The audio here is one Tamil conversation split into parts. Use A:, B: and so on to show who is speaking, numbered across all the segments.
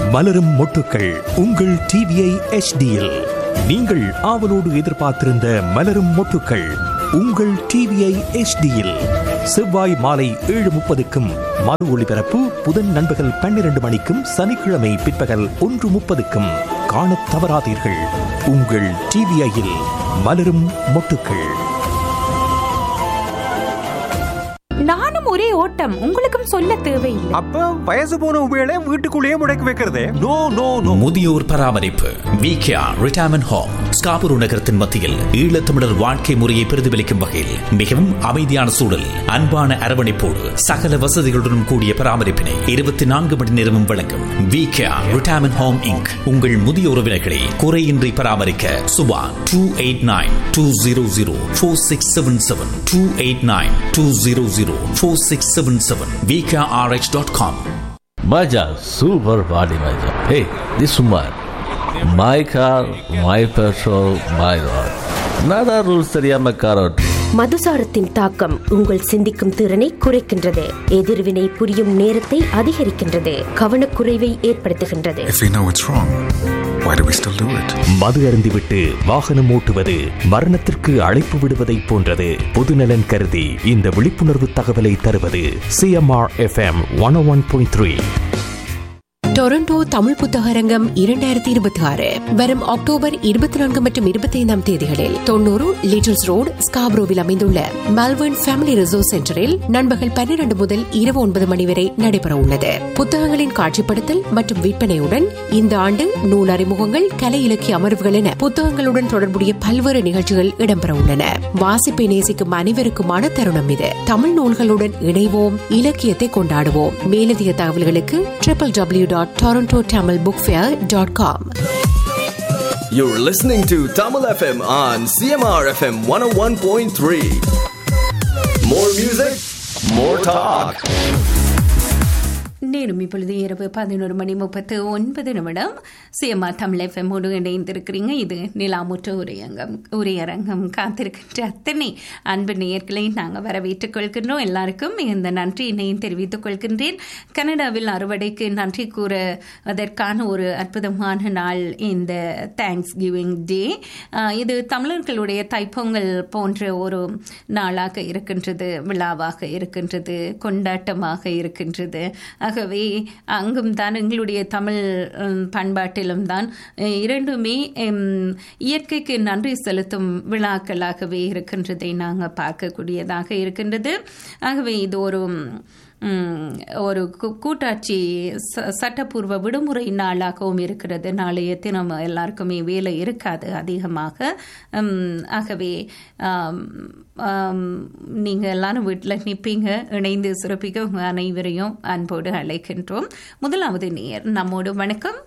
A: மலரும் மொட்டுக்கள் உங்கள் டிவிஐ எச்டியில் நீங்கள் ஆவலோடு எதிர்பார்த்திருந்த மலரும் மொட்டுக்கள் உங்கள் டிவிஐ எச்டியில் செவ்வாய் மாலை ஏழு முப்பதுக்கும் மறு ஒளிபரப்பு புதன் நண்பகல் பன்னிரண்டு மணிக்கும் சனிக்கிழமை பிற்பகல் ஒன்று முப்பதுக்கும் காணத் தவறாதீர்கள் உங்கள் டிவிஐயில் மலரும் மொட்டுக்கள்
B: நானும் ஒரே ஓட்டம் உங்களுக்கும் சொல்ல தேவையில்லை
C: அப்ப வயசு போன உபயோக வீட்டுக்குள்ளேயே முடக்கி வைக்கிறதே நோ நோ நோ
D: முதியோர் பராமரிப்பு விகேஆர் ரிட்டையர்மெண்ட் ஹோம் ஸ்காபுரு நகரத்தின் மத்தியில் ஈழத்தமிழர் வாழ்க்கை முறையை பிரதிபலிக்கும் வகையில் மிகவும் அமைதியான சூழல் அன்பான அரவணைப்போடு சகல வசதிகளுடன் கூடிய பராமரிப்பினை இருபத்தி நான்கு மணி நேரமும் வழங்கும் விகேஆர் ரிட்டையர்மெண்ட் ஹோம் இங்க் உங்கள் முதிய உறவினர்களை குறையின்றி பராமரிக்க Subha two eight nine two zero zero four six seven seven two eight nine two zero zero four six seven seven VKRH dot com
E: Maja, super body Maja. Hey, this woman. My car, my petrol, my road. Nada rules தெரியாம கார் ஓட்டு
F: மதுசாரத்தின் தாக்கம் உங்கள் சிந்திக்கும் திறனை குறைக்கின்றது எதிர்வினை புரியும் நேரத்தை அதிகரிக்கின்றது கவனக்குறைவை ஏற்படுத்துகின்றது
G: If we know it's wrong, why do we still do it?
A: மது அருந்திவிட்டு வாகனம் ஓட்டுவது மரணத்திற்கு அழைப்பு விடுவதைப் போன்றது பொதுநலன் கருதி இந்த விழிப்புணர்வு தகவலை தருவது CMR FM one one point three
H: Toronto Tamil புத்தகரங்கம் இரண்டாயிரத்தி இருபத்தி ஆறு வரும் அக்டோபர் இருபத்தி நான்கு மற்றும் இருபத்தி ஐந்தாம் தேதிகளில் தொண்ணூறு லிட்டில்ஸ் ரோடு ஸ்காப்ரோவில் அமைந்துள்ள மெல்பர்ன் ஃபேமிலி ரிசோர்ஸ் சென்டரில் நண்பகல் பன்னிரண்டு முதல் இரவு ஒன்பது மணி வரை நடைபெற உள்ளது புத்தகங்களின் காட்சிப்படுத்தல் மற்றும் விற்பனையுடன் இந்த ஆண்டு நூல் அறிமுகங்கள் கலை இலக்கிய அமர்வுகள் என புத்தகங்களுடன் தொடர்புடைய பல்வேறு நிகழ்ச்சிகள் இடம்பெற உள்ளன வாசிப்பை நேசிக்கும் அனைவருக்குமான தருணம் இது தமிழ் நூல்களுடன் இணைவோம் இலக்கியத்தை கொண்டாடுவோம் மேலதிக தகவல்களுக்கு triple W dot Toronto Tamil book fair dot com
I: You're listening to Tamil FM on CMR FM 101.3. More music, more talk.
B: நேரம் இப்பொழுது இரவு பதினோரு மணி முப்பத்து ஒன்பது நிமிடம் சிஎம்ஆ தமிழ் எஃப்எம்மோடு இணைந்திருக்கிறீங்க இது நிலாமுற்ற உரையங்கம் உரையரங்கம் காத்திருக்கின்ற அத்தனை அன்பு நேயர்களை நாங்கள் வரவேற்றுக் கொள்கின்றோம் எல்லாருக்கும் இந்த நன்றியினையும் தெரிவித்துக் கொள்கின்றேன் கனடாவில் அறுவடைக்கு நன்றி கூறுவதற்கான ஒரு அற்புதமான நாள் இந்த தேங்க்ஸ் கிவிங் டே இது தமிழர்களுடைய தைப்பொங்கல் போன்ற ஒரு நாளாக இருக்கின்றது விழாவாக இருக்கின்றது கொண்டாட்டமாக இருக்கின்றது ஆகவே அங்கும் தான் எங்களுடைய தமிழ் உம், பண்பாட்டிலும் தான் அஹ், இரண்டுமே உம், இயற்கைக்கு நன்றி செலுத்தும் விழாக்களாகவே இருக்கின்றதை நாங்கள் பார்க்கக்கூடியதாக இருக்கின்றது ஆகவே இது ஒரு உம், ஒரு கூ- கூட்டாட்சி ச- சட்டப்பூர்வ விடுமுறை நாளாகவும் இருக்கிறது நாளைய தினம் எல்லாருக்குமே வேலை இருக்காது அதிகமாக உம், ஆகவே ஆம், ஆம், நீங்க எல்லாரும் வீட்டில் நிற்பீங்க இணைந்து சிறப்பிக்க உங்க அனைவரையும் அன்போடு அழைக்கின்றோம் முதலாவது நேர் நம்மோடு வணக்கம்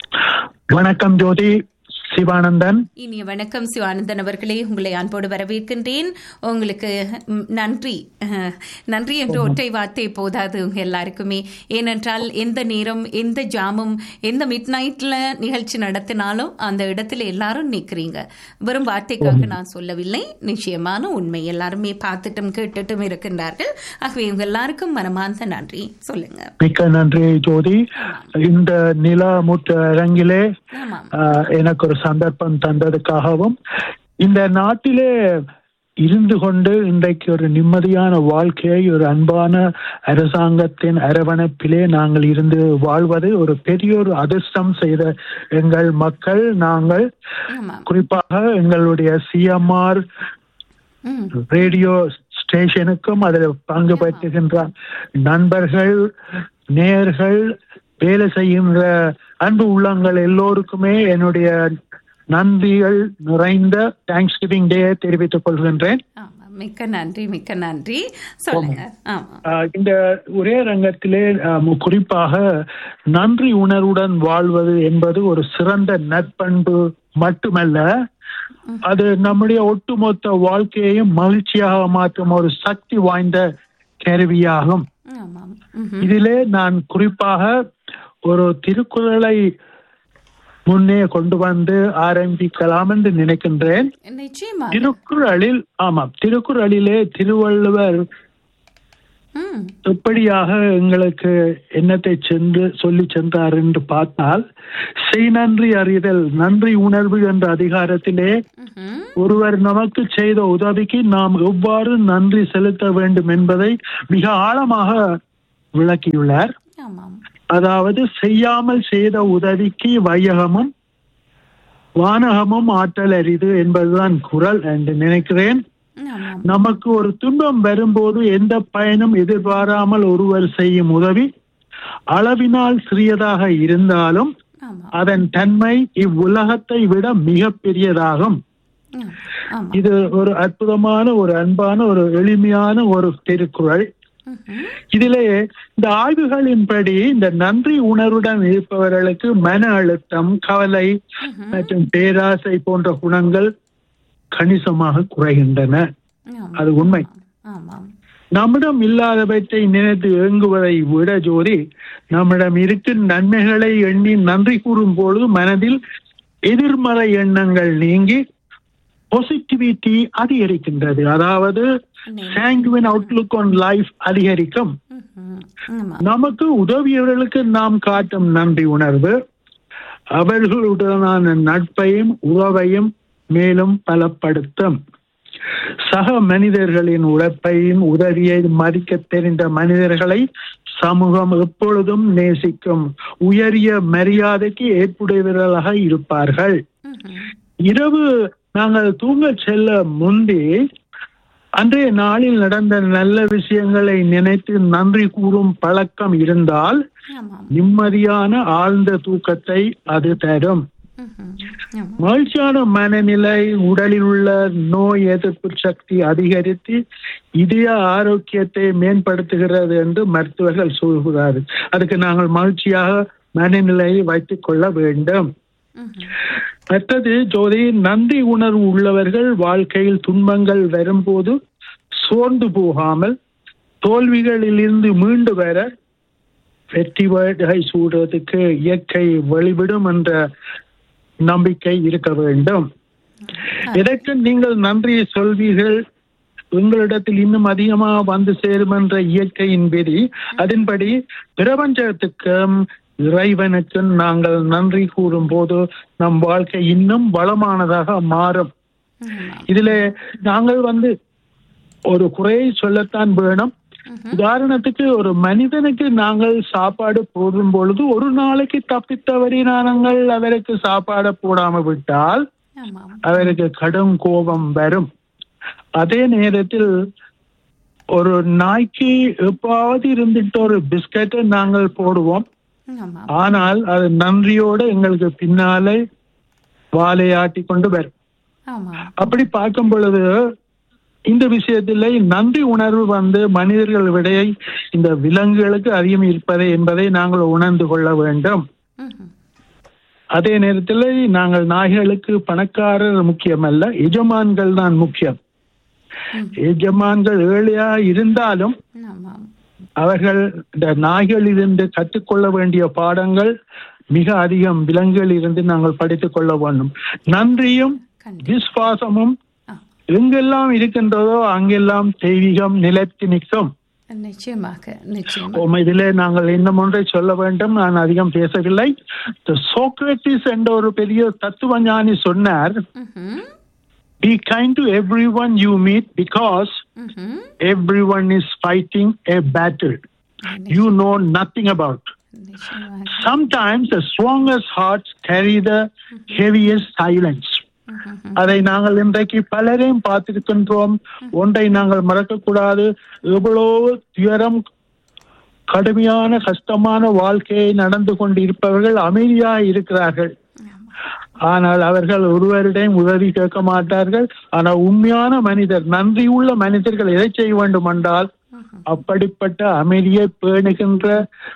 J: வணக்கம் ஜோதி சிவானந்தன்
B: இனிய வணக்கம் சிவானந்தன் அவர்களே உங்களை அன்போடு வரவேற்கின்றேன் உங்களுக்கு ம், நன்றி அஹ், நன்றி என்ற ஒற்றை வார்த்தை போதாது உங்க எல்லாருக்குமே ஏனென்றால் எந்த நேரம் எந்த ஜாமும் எந்த மிட் நைட்ல நிகழ்ச்சி நடத்தினாலும் அந்த இடத்துல எல்லாரும் நிற்கிறீங்க வெறும் வார்த்தைக்காக நான் சொல்லவில்லை நிச்சயமான உண்மை எல்லாருமே பார்த்துட்டும் கேட்டுட்டும் இருக்கின்றார்கள் ஆகவே உங்க எல்லாருக்கும் மனமார்ந்த நன்றி சொல்லுங்க
J: மிக்க நன்றி ஜோதி இந்த நிலா முற்ற அரங்கிலே
B: ஆமாம்
J: ஆஹ், எனக்கு ஒரு சந்தர்ப்பம் தந்ததுக்காகவும் இந்த நாட்டிலே இருந்து கொண்டு இன்றைக்கு ஒரு நிம்மதியான வாழ்க்கையை ஒரு அன்பான அரசாங்கத்தின் அரவணைப்பிலே நாங்கள் இருந்து வாழ்வது ஒரு பெரிய ஒரு அதிர்ஷ்டம் செய்த எங்கள் மக்கள் நாங்கள்
B: ஆமாம்
J: குறிப்பாக எங்களுடைய சிஎம்ஆர்
B: ம்
J: ரேடியோ ஸ்டேஷனுக்கும் அதில் பங்கு பெற்றுகின்ற நண்பர்கள் நேயர்கள் வேலை செய்கின்ற அன்பு உள்ளங்கள் எல்லோருக்குமே என்னுடைய நன்றிகள் நிறைந்த தேங்க்ஸ் கிவிங் டே தெரிவித்துக் கொள்கின்றேன்
B: ஆமா மிக்க நன்றி மிக்க நன்றி சொல்லுங்க ஆமா
J: ஆஹ் இந்த ஒரே ரங்கத்திலே ஆஹ் குறிப்பாக நன்றி உணர்வுடன் வாழ்வது என்பது ஒரு சிறந்த நற்பண்பு மட்டுமல்ல அது நம்முடைய ஒட்டுமொத்த வாழ்க்கையையும் மகிழ்ச்சியாக மாற்றும் ஒரு சக்தி வாய்ந்த கருவியாகும்
B: ஆமாம் ம்ஹும்.
J: இதிலே நான் குறிப்பாக ஒரு திருக்குறளை முன்னே கொண்டு வந்து ஆரம்பிக்கலாம் என்று நினைக்கின்றேன்
B: நிச்சயமா
J: திருக்குறளில் ஆமாம் திருக்குறளிலே திருவள்ளுவர்
B: ம்
J: எப்படியாக எங்களுக்கு என்னத்தை சென்று சொல்லி சென்றார் என்று பார்த்தால் செய் நன்றி அறிதல் நன்றி உணர்வு என்ற அதிகாரத்திலே
B: ம்ஹும்.
J: ஒருவர் நமக்கு செய்த உதவிக்கு நாம் எவ்வாறு நன்றி செலுத்த வேண்டும் என்பதை மிக ஆழமாக விளக்கியுள்ளார்
B: ஆமாம்
J: அதாவது செய்யாமல் செய்த உதவிக்கு வையகமும் வானகமும் ஆற்றல் அரிது என்பதுதான் குரல் என்று நினைக்கிறேன்
B: ஆமாம்
J: நமக்கு ஒரு துன்பம் வரும்போது எந்த பயனும் எதிர்பாராமல் ஒருவர் செய்யும் உதவி அளவினால் சிறியதாக இருந்தாலும்
B: ஆமாம்
J: அதன் தன்மை இவ்வுலகத்தை விட மிக பெரியதாகும்
B: ஆம். ஆமாம்
J: இது ஒரு அற்புதமான ஒரு அன்பான ஒரு எளிமையான ஒரு திருக்குறள்
B: ம்ஹும்.
J: இதிலே இந்த ஆய்வுகளின்படி இந்த நன்றி உணர்வுடன் இருப்பவர்களுக்கு மன அழுத்தம் கவலை மற்றும் பேராசை போன்ற குணங்கள் கணிசமாக குறைகின்றன
B: ஆமாம்.
J: அது உண்மை
B: ஆமாம்
J: நம்மிடம் இல்லாதவற்றை நினைத்து ஏங்குவதை விட ஜோதி நம்மிடம் இருக்கும் நன்மைகளை எண்ணி நன்றி கூறும் பொழுது மனதில் எதிர்மறை எண்ணங்கள் நீங்கி பாசிட்டிவிட்டி அதிகரிக்கின்றது அதாவது சாங்குவின் அவுட்லுக் ஆன் லைஃப் அதிகரிக்கும்
B: ம்ஹும். ஆமாம்
J: நமக்கு உதவியவர்களுக்கு நாம் காட்டும் நன்றி உணர்வு அவர்களுடனான நட்பையும் உறவையும் மேலும் பலப்படுத்தும் சக மனிதர்களின் உழைப்பையும் உதவியை மதிக்க தெரிந்த மனிதர்களை சமூகம் எப்பொழுதும் நேசிக்கும் உயரிய மரியாதைக்கு ஏற்புடையவர்களாக இருப்பார்கள் இரவு நாங்கள் தூங்க செல்ல முன்பே அன்றைய நாளில் நடந்த நல்ல விஷயங்களை நினைத்து நன்றி கூறும் பழக்கம் இருந்தால்
B: ஆமாம்
J: நிம்மதியான ஆழ்ந்த தூக்கத்தை அது தரும்
B: ம்ஹும். ஆமாம்
J: மகிழ்ச்சியான மனநிலை உடலில் உள்ள நோய் எதிர்ப்பு சக்தி அதிகரித்து இதய ஆரோக்கியத்தை மேம்படுத்துகிறது என்று மருத்துவர்கள் சொல்கிறார்கள் அதுக்கு நாங்கள் மகிழ்ச்சியாக மனநிலையை வைத்துக் கொள்ள வேண்டும்
B: ம்ஹும்.
J: மற்றது ஜோதி நன்றி உணர்வு உள்ளவர்கள் வாழ்க்கையில் துன்பங்கள் வரும்போது சோர்ந்து போகாமல் தோல்விகளிலிருந்து மீண்டு வர வெற்றி வேட்டை சூடுறதுக்கு இயற்கை வழிவிடும் என்ற நம்பிக்கை இருக்க வேண்டும் எதற்கு நீங்கள் நன்றி சொல்வீர்கள் உங்களிடத்தில் இன்னும் அதிகமாக வந்து சேரும் என்ற இயற்கையின் விதி அதன்படி பிரபஞ்சத்துக்கும் இறைவனுக்கும் நாங்கள் நன்றி கூறும் போது நம் வாழ்க்கை இன்னும் வளமானதாக மாறும் இதுல நாங்கள் வந்து ஒரு குறையை சொல்லத்தான் வேணும் உதாரணத்துக்கு ஒரு மனிதனுக்கு நாங்கள் சாப்பாடு போடும் பொழுது ஒரு நாளைக்கு தப்பித்தவரி நாங்கள் அவருக்கு சாப்பாடு போடாம விட்டால்
B: ஆமாம்
J: அவருக்கு கடும் கோபம் வரும் அதே நேரத்தில் ஒரு நாய்க்கு எப்பாவது இருந்துட்டு ஒரு பிஸ்கட்டை நாங்கள் போடுவோம்
B: ஆமாம்
J: ஆனால் அது நன்றியோடு எங்களுக்கு பின்னாலே வாலையாட்டி கொண்டு வரும்
B: ஆமாம்
J: அப்படி பார்க்கும் பொழுது இந்த விஷயத்திலே நன்றி உணர்வு வந்து மனிதர்கள் விடையை இந்த விலங்குகளுக்கு அதிகம் இருப்பதை என்பதை நாங்கள் உணர்ந்து கொள்ள வேண்டும்
B: ம்ஹும்.
J: அதே நேரத்தில் நாங்கள் நாய்களுக்கு பணக்காரர் முக்கியமல்ல எஜமான்கள் தான் முக்கியம் எஜமான்கள் ஏழையா இருந்தாலும்
B: ஆமாம்
J: அவர்கள் இந்த நாய்களிலிருந்து கற்றுக்கொள்ள வேண்டிய பாடங்கள் மிக அதிகம் விலங்குகளில் இருந்து நாங்கள் படித்துக் கொள்ள வேண்டும் நன்றியும்
B: கண்டிப்பா.
J: விசுவாசமும்
B: ஆ.
J: எங்கெல்லாம் இருக்கின்றதோ அங்கெல்லாம் தெய்வீகம் நிலைத்து நிற்கும்
B: நிச்சயமாக நிச்சயமாக
J: உம், இதிலே நாங்கள் இன்னும் ஒன்றை சொல்ல வேண்டும் நான் அதிகம் பேசவில்லை சோக்ரட்டிஸ் என்ற ஒரு பெரிய தத்துவ ஞானி சொன்னார்
B: ம்ஹும்.
J: be kind to everyone you meet because
B: ம்ஹும்.
J: everyone is fighting a battle you know nothing about
B: நிச்சயமாக
J: sometimes the strongest hearts carry the heaviest silence அதை நாங்கள் இன்றைக்கு பலரையும் பார்த்திருக்கின்றோம் ஒன்றை நாங்கள் மறக்கக்கூடாது எவ்வளவு துயரம் கடுமையான கஷ்டமான வாழ்க்கையை நடந்து கொண்டிருப்பவர்கள் அமைதியாக இருக்கிறார்கள் ஆனால் அவர்கள் ஒருவரிடம் உதவி கேட்க மாட்டார்கள் ஆனால் உண்மையான மனிதர் நன்றியுள்ள மனிதர்கள் எதை செய்ய வேண்டும் என்றால் அப்படிப்பட்ட அமைதியை பேணுகின்ற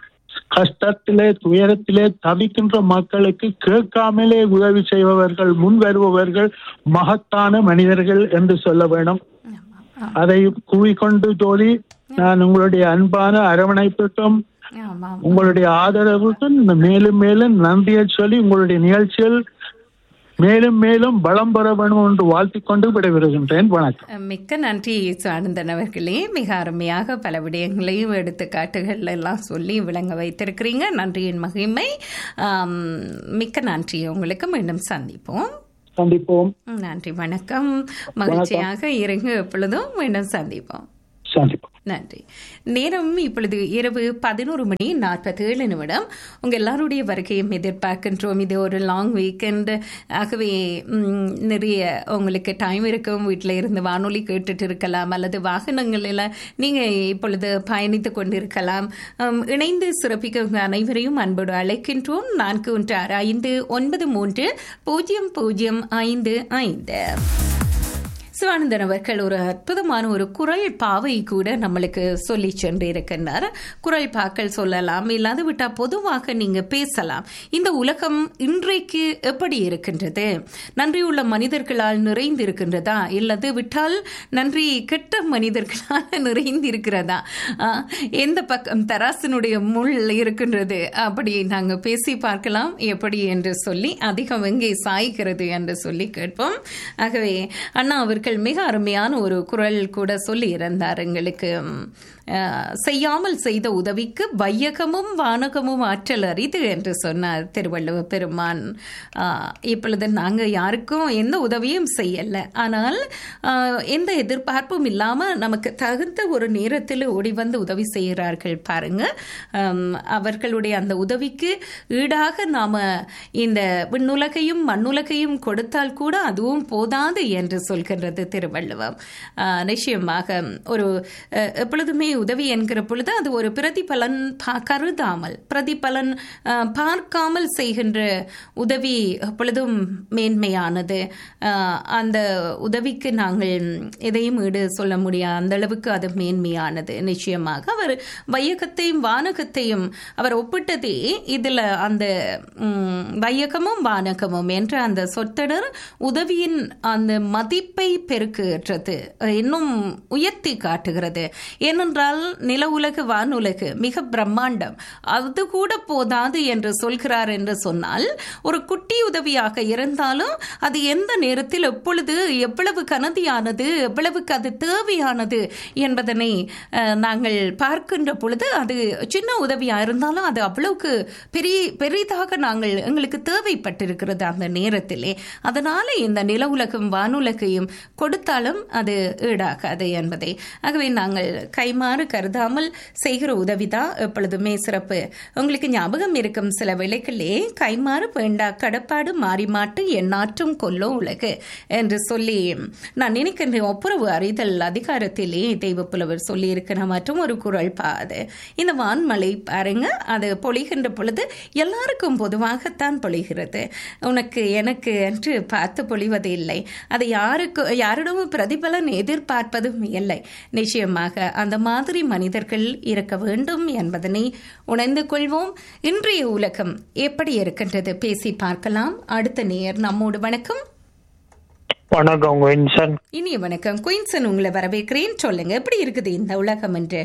J: கஷ்டத்திலே துயரத்திலே தவிக்கின்ற மக்களுக்கு கேட்காமலே உதவி செய்பவர்கள் முன் வருபவர்கள் மகத்தான மனிதர்கள் என்று சொல்ல வேணும் அதை கூறிக்கொண்டு ஜோதி நான் உங்களுடைய அன்பான அரவணைப்புக்கும்
B: ஆமாம்
J: உங்களுடைய ஆதரவுக்கும் மேலும் மேலும் நன்றியை சொல்லி உங்களுடைய நிகழ்ச்சியில் மேலும் மேலும் பலம் பெற வேணும் என்று வாழ்த்திக் கொண்டு விடைபெறுகின்றேன் வணக்கம்
B: மிக்க நன்றி சானந்தன் அவர்களே மிக அருமையாக பல விடயங்களையும் எடுத்துக்காட்டுகள் எல்லாம் சொல்லி விளங்க வைத்திருக்கிறீங்க நன்றியின் மகிமை ஆம், மிக்க நன்றி உங்களுக்கு மீண்டும் சந்திப்போம்
J: சந்திப்போம்
B: நன்றி வணக்கம் மகிழ்ச்சியாக இருங்க எப்பொழுதும் மீண்டும் சந்திப்போம்
J: சந்திப்போம்
B: நன்றி நேரம் இப்பொழுது இரவு பதினோரு மணி நாற்பத்தி ஏழு நிமிடம் உங்க எல்லாருடைய வருகையும் எதிர்பார்க்கின்றோம் இது ஒரு லாங் வீக்கெண்ட் ஆகவே ம், நிறைய உங்களுக்கு டைம் இருக்கும் வீட்டில் இருந்து வானொலி கேட்டுட்டு இருக்கலாம் அல்லது வாகனங்களில் நீங்க இப்பொழுது பயணித்து கொண்டிருக்கலாம் ம், இணைந்து சிறப்பிக்க உங்க அனைவரையும் அன்போடு அழைக்கின்றோம் நான்கு ஒன்று ஆறு ஐந்து ஒன்பது மூன்று பூஜ்ஜியம் பூஜ்ஜியம் ஐந்து ஐந்து சிவானந்தன் அவர்கள் ஒரு அற்புதமான ஒரு குரல் பாவை கூட நம்மளுக்கு சொல்லி சென்று இருக்கின்றார் குரல் பாக்கள் சொல்லலாம் இல்லாது விட்டா பொதுவாக நீங்க பேசலாம் இந்த உலகம் இன்றைக்கு எப்படி இருக்கின்றது நன்றியுள்ள மனிதர்களால் நிறைந்து இருக்கின்றதா இல்லது விட்டால் நன்றி கெட்ட மனிதர்களால் நிறைந்து இருக்கிறதா ஆஹ், எந்த பக்கம் தராசனுடைய முள் இருக்கின்றது அப்படி நாங்க பேசி பார்க்கலாம் எப்படி என்று சொல்லி அதிகம் எங்கே சாய்கிறது என்று சொல்லி கேட்போம் ஆகவே அண்ணா அவர்கள் மிக அருமையான ஒரு குரல் கூட சொல்லி இருந்தார் எங்களுக்கு ம், அஹ், செய்யாமல் செய்த உதவிக்கு வையகமும் வானகமும் ஆற்றல் அரிது என்று சொன்னார் திருவள்ளுவ பெருமான் ஆஹ், இப்பொழுது நாங்கள் யாருக்கும் எந்த உதவியும் செய்யல ஆனால் ஆஹ், எந்த எதிர்பார்ப்பும் இல்லாம நமக்கு தகுந்த ஒரு நேரத்தில் ஓடி வந்து உதவி செய்கிறார்கள் பாருங்க ஆம், அவர்களுடைய அந்த உதவிக்கு ஈடாக நாம இந்த விண்ணுலகையும் மண்ணுலகையும் கொடுத்தால் கூட அதுவும் போதாது என்று சொல்கின்றது திருவள்ளுவம் ஆஹ், நிச்சயமாக ஒரு அஹ், எப்பொழுதுமே உதவி என்கிற பொழுது அது ஒரு பிரதிபலன் பா- கருதாமல் பிரதிபலன் ஆஹ், பார்க்காமல் செய்கின்ற உதவி எப்பொழுதும் மேன்மையானது ஆஹ், அந்த உதவிக்கு நாங்கள் எதையும் ஈடு சொல்ல முடியாது அந்த அளவுக்கு அது மேன்மையானது நிச்சயமாக அவர் வையகத்தையும் வானகத்தையும் அவர் ஒப்பிட்டதே இதுல அந்த ம், வையகமும் வானகமும் என்ற அந்த சொற்றொடர் உதவியின் அந்த மதிப்பை பெருக்குகிறது இன்னும் உயர்த்தி காட்டுகிறது ஏனென்றால் நில உலகு வானுலகு மிக பிரம்மாண்டம் அது கூட போதாது என்று சொல்கிறார் என்று சொன்னால் ஒரு குட்டி உதவியாக இருந்தாலும் அது எந்த நேரத்தில் எப்பொழுது எவ்வளவு கனதியானது எவ்வளவுக்கு அது தேவையானது என்பதனை அஹ், நாங்கள் பார்க்கின்ற பொழுது அது சின்ன உதவியா இருந்தாலும் அது அவ்வளவுக்கு பெரிய பெரிதாக நாங்கள் எங்களுக்கு தேவைப்பட்டிருக்கிறது அந்த நேரத்திலே அதனால இந்த நில உலகம் வானுலகையும் கொடுத்தாலும் அது ஈடாகாது என்பதை ஆகவே நாங்கள் கைமாறு கருதாமல் செய்கிற உதவிதான் எப்பொழுதுமே சிறப்பு உங்களுக்கு ஞாபகம் இருக்கும் சில வேளைகளிலே கைமாறு வேண்டா கடப்பாடு மாறி மாட்டு எண்ணாற்றும் கொல்லோ உலகு என்று சொல்லி நான் நினைக்கின்றேன் ஒப்புரவு அறிதல் அதிகாரத்திலே தெய்வப்புலவர் சொல்லி இருக்கிற மற்றும் ஒரு குரல் பாது இந்த வான்மலை பாருங்க அது பொழிகின்ற பொழுது எல்லாருக்கும் பொதுவாகத்தான் பொழிகிறது உனக்கு எனக்கு என்று பார்த்து பொழிவது இல்லை அது யாருக்கு யாரிடமும் பிரதிபலன் எதிர்பார்ப்பதும் இல்லை நிச்சயமாக அந்த மாதிரி மனிதர்கள் இருக்க வேண்டும் என்பதனை உணர்ந்து கொள்வோம் இன்றைய உலகம் எப்படி இருக்கின்றது பேசி பார்க்கலாம் அடுத்த நேர் நம்மோடு வணக்கம்
K: வணக்கம் வின்சன்
B: இனிய வணக்கம் குயின்சன் உங்களை வரவேற்கிறேன் சொல்லுங்க எப்படி இருக்குது இந்த உலகம் என்று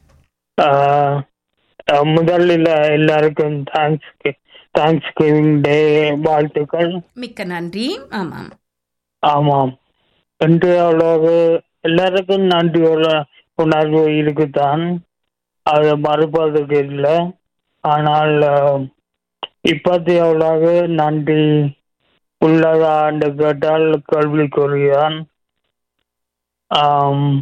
K: ஆஹ், அஹ், முதலில் எல்லாருக்கும் தேங்க்ஸ் தேங்க்ஸ் கிவிங் டே வாழ்த்துக்கள்
B: மிக்க நன்றி ஆமாம்
K: ஆமாம் இன்றைய உலகு எல்லாருக்கும் நன்றி உள்ள- உணர்வு இருக்குதான் அது மறுப்பதுக்கு இல்லை ஆனால் ஆஹ், இப்போதைய உலகு நன்றி உள்ளதா என்று கேட்டால் கேள்விக்குறியான் ஆம்,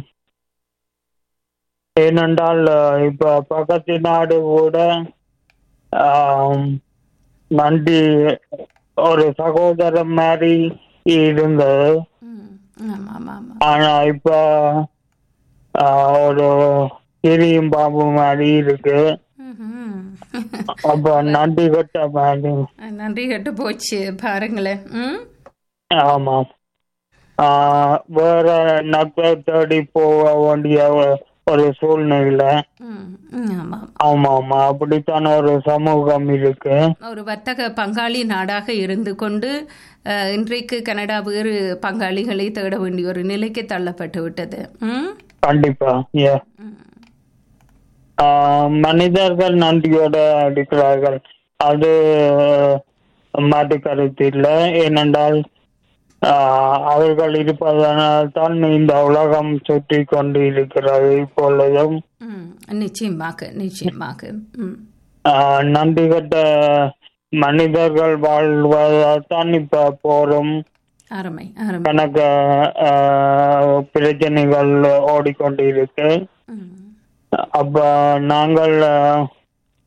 K: ஏனென்றால் அஹ், இப்ப பக்கத்து நாடு கூட ஆம், நன்றி ஒரு சகோதரன் மாதிரி இருந்தது
B: ஆமாம் ஆமாம்
K: ஆனா இப்ப ஆஹ், ஒரு கிரியும் பாம்பு மாதிரி இருக்கு அப்ப நன்றி கட்ட மாதிரி
B: நன்றி கட்டு போச்சு பாருங்களேன் ம்
K: ஆமாம் ஆஹ், வேற நட்பை தேடி போக வேண்டிய ஒரு- ஒரு சூழ்நிலை
B: ம், ம், ஆமாம்
K: ஆமா ஆமா அப்படித்தான் ஒரு சமூகம் இருக்கு
B: ஒரு வர்த்தக பங்காளி நாடாக இருந்து கொண்டு அஹ், இன்றைக்கு கனடா வேறு பங்காளிகளை தேட வேண்டிய ஒரு நிலைக்கு தள்ளப்பட்டு விட்டது ம்
K: கண்டிப்பா ஏ மனிதர்கள் நன்றியோட இருக்கிறார்கள் அது மாற்று கருத்து இல்லை ஏனென்றால் ஆஹ், அவர்கள் இருப்பதனால் தான் இந்த உலகம் சுற்றி கொண்டு இருக்கிறது இப்பொழுதும்
B: ம், நிச்சயமாக நிச்சயமாக ம்
K: ஆஹ், நன்றி கட்ட மனிதர்கள் வாழ்வதால் தான் இப்ப போரும்
B: அருமை அருமை
K: கணக்கு ஆஹ், பிரச்சனைகள் ஓடிக்கொண்டு இருக்கு அப்ப நாங்கள் ஆஹ்,